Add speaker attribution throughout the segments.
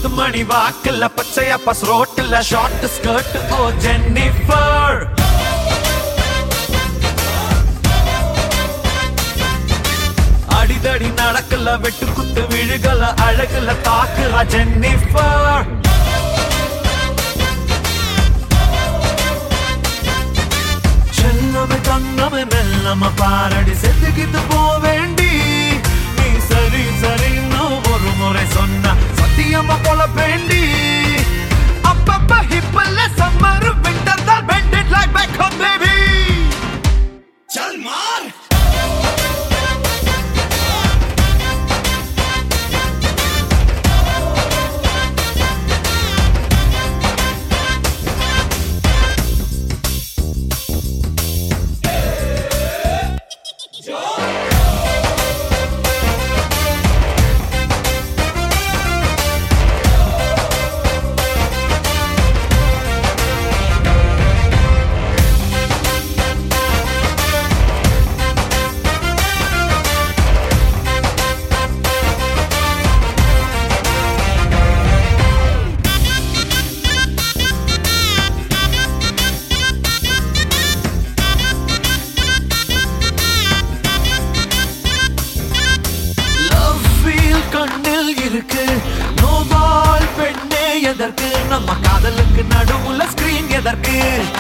Speaker 1: பத்து மணி வாக்குல பச்சையா பஸ் ரோட்டுல ஷார்ட் ஸ்கர்ட் ஓ ஜென்னிஃபர் அடிதடி நடக்கல வெட்டு குத்து விழுகல அழகுல தாக்குற ஜென்னிஃபர் செல்லமே தங்கமே மெல்லம பாரடி செத்துக்கிட்டு போவேண்டி நீ சரி சரின்னு ஒரு முறை சொன்ன சத்தியமா போல வேண்டி அப்பப்ப ஹிப்பல்ல சம்மர் விண்டர் தான் bended like back home baby
Speaker 2: चल मार
Speaker 1: லவ் ஃபீல் கண்ணில் இருக்கு நோபால் பெண்ணே எதற்கு நம்ம காதலுக்கு நடுவுல ஸ்கிரீன் எதற்கு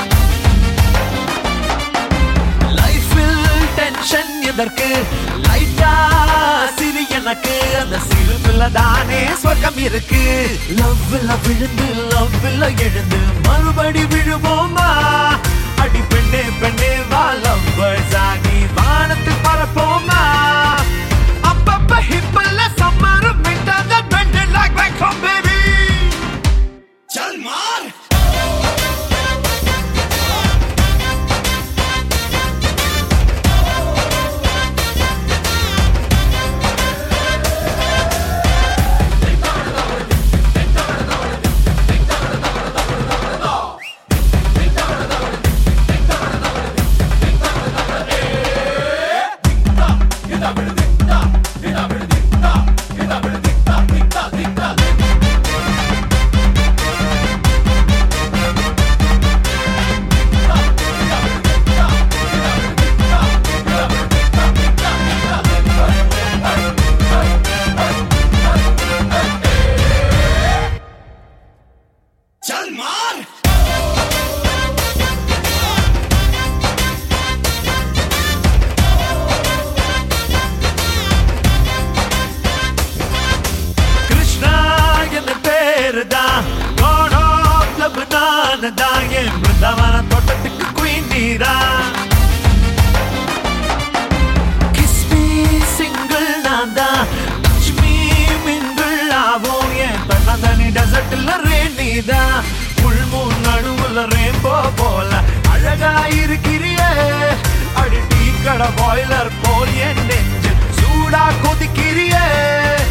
Speaker 1: லைஃபில் டென்ஷன் எதற்கு லைட்டா சிரி எனக்கு அந்த சிரிப்புல தானே சொர்க்கம் இருக்கு லவ்ல விழுந்து லவ்ல எழுந்து மறுபடி விழுவோமா அடி பெண்ணே பெண்ணே வா லவ்வர்ஸ் ஆகி வானத்து பரப்போமா அப்பப்ப ஹிப்பல்ல summer winter that bended like back home baby
Speaker 2: चल मार चल मार
Speaker 1: கிருஷ்ணா என்ன பேருதான் God of love நானுதான் என் பிருந்தாவன தோட்டத்துக்கு குயின் நீரா Kiss me single நான் தான் Touch me mingle ஆவோம் என் தன்னந்தனி டெசர்ட்ல ரேன் நீதான் புல்மூன் நடுவுல ரெயின்போ போல அழகா இருக்கிறியே அடி டீ கடை பாய்லர் போல் என் நெஞ்சு சூடா கொதிக்கிறியே